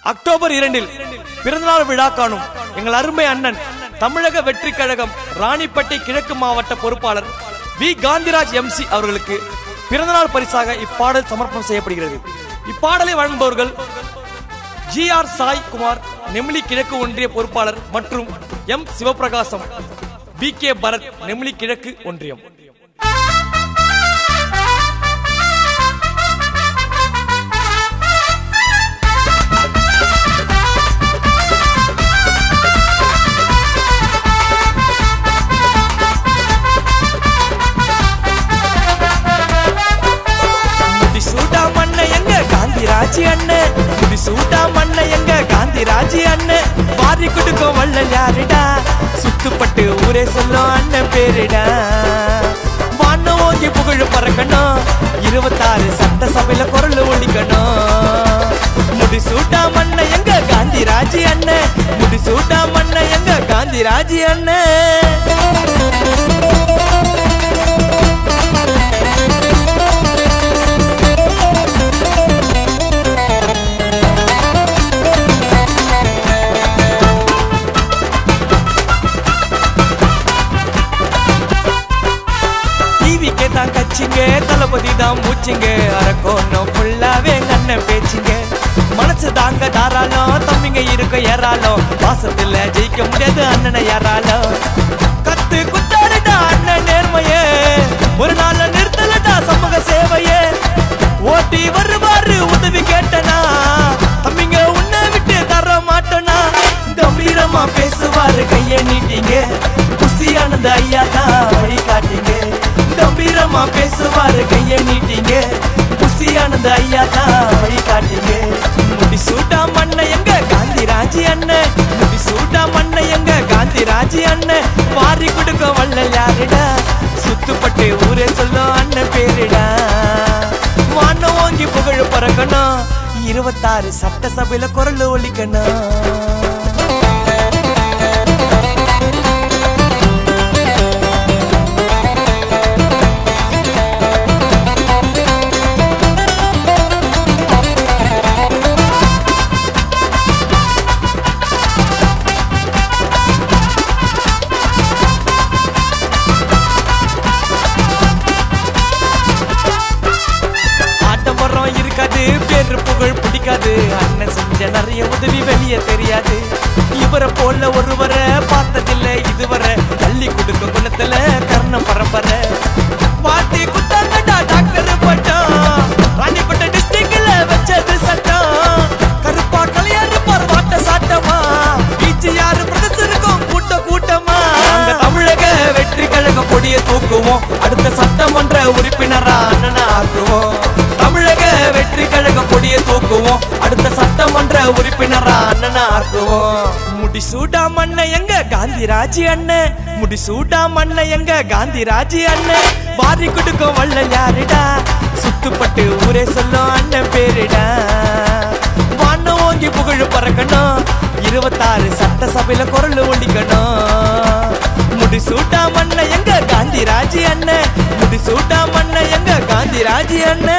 October இரண்டில் பிறந்தநாள் விழா காணும் எங்கள் அருமை அண்ணன் தமிழக வெற்றி கழகம் ராணிப்பேட்டை கிழக்கு மாவட்ட பொறுப்பாளர் வி காந்திராஜ் எம்சி அவர்களுக்கு பிறந்தநாள் பரிசாக இப்பாடல் சமர்ப்பணம் செய்யப்படுகிறது இப்பாடலை வழங்குபவர்கள் ஜி ஆர் சாய் குமார் நெமிலி கிழக்கு ஒன்றிய பொறுப்பாளர் மற்றும் M Sivaprakasam P K Bharath Nemili கிழக்கு ஒன்றியம் முடிசூடா மண்ண எங்க காந்திராஜி அண்ணன் முடிசூடா மண்ண எங்க காந்திராஜி அண்ணன் வாரி கொடுக்கும் வள்ளல் யாருடா சுத்துப்பட்டு ஊரே சொல்லும் அண்ணன் பேருடா வானம் ஓங்கி புகழ் பறக்கணும் இருபத்தாறு சட்டசபையில குரல் ஒழிக்கணும் முடிசூட்டா மண்ண எங்க காந்திராஜி அண்ணன் முடிசூட்டா மண்ண எங்க காந்திராஜி அண்ணன் டிவிக்கே தான் கச்சிங்க தளபதி தான் மூச்சிங்க அரக்கோணம் ஃபுல்லாவே கண்ண பேச்சுங்க மனசு தாங்க தாராளம் தம்பிங்க இருக்க ஏறாலும் வாசத்துல ஜெயிக்க முடியாது அண்ணனை யாராலும் கத்து குத்தாருடா அண்ணன் நேர்மையே ஒரு நாள் நிறுத்தலடா சமூக சேவையே ஓட்டி வருவாரு உதவி கேட்டனா தம்பிங்க உன்னை விட்டு தர மாட்டனா கம்பீரமா பேசுவாரு கைய நீட்டிங்க குசியானது ஐயா தான் வழி காட்டிங்க கம்பீரமா பேசுவாரு கைய நீட்டிங்க குசியானது ஐயா தான் வழி காட்டிங்க முடி சூட்டா மண்ண எங்க காந்திராஜி அண்ணன் முடி சூட்டா மண்ண எங்க காந்திராஜி அண்ணன் வாரி கொடுக்க வள்ளல் யாருடா சுத்துப்பட்டு ஊரே சொல்லும் அண்ணன் பேருடா வானம் ஓங்கி புகழ் பறக்கணும் இருபத்தாறு சட்டசபையில குரல் ஒலிக்கணும் ஆட்டம்பரம் இருக்காது பேரு புகழ் பிடிக்காது அண்ணன் செஞ்ச நிறைய உதவி வெளியே தெரியாது இவரை போல ஒருவரை பார்த்ததில்ல இதுவரை தள்ளி கொடுக்க குணத்துல கர்ண பரம்பரை பாட்டி குத்தாங்கடா டாக்டர் பட்டம் ராணிப்பட்ட டிஸ்ட்ரிக்ட்ல வச்சது சட்டம் கருப்பா கலையாரு பார் வாட்ட சாட்டமா பீச்சு யாரு பிரதேசம் இருக்கும் கூட்ட கூட்டமா நாங்க தமிழக வெற்றி கழக கொடியை தூக்குவோம் அடுத்த சட்டமன்ற உறுப்பினரா அண்ணனா ஆக்குவோம் தமிழக வெற்றி கழக கொடியை தூக்குவோம் அடுத்த சட்டமன்ற உறுப்பினரா அண்ணனா ஆக்குவோம் முடிசூடா மண்ண எங்க காந்திராஜி அண்ணன் முடிசூடா மண்ண எங்க காந்திராஜி அண்ணன் வாரி கொடுக்கும் வள்ளல் யாருடா சுத்துப்பட்டு ஊரே சொல்லும் அண்ணன் பேருடா வானம் ஓங்கி புகழ் பறக்கணும் இருபத்தாறு சட்டசபையில குரல் ஒழிக்கணும் முடிசூட்டா மண்ண எங்க காந்திராஜி அண்ணன் முடிசூட்டா மண்ண எங்க காந்திராஜி அண்ணன்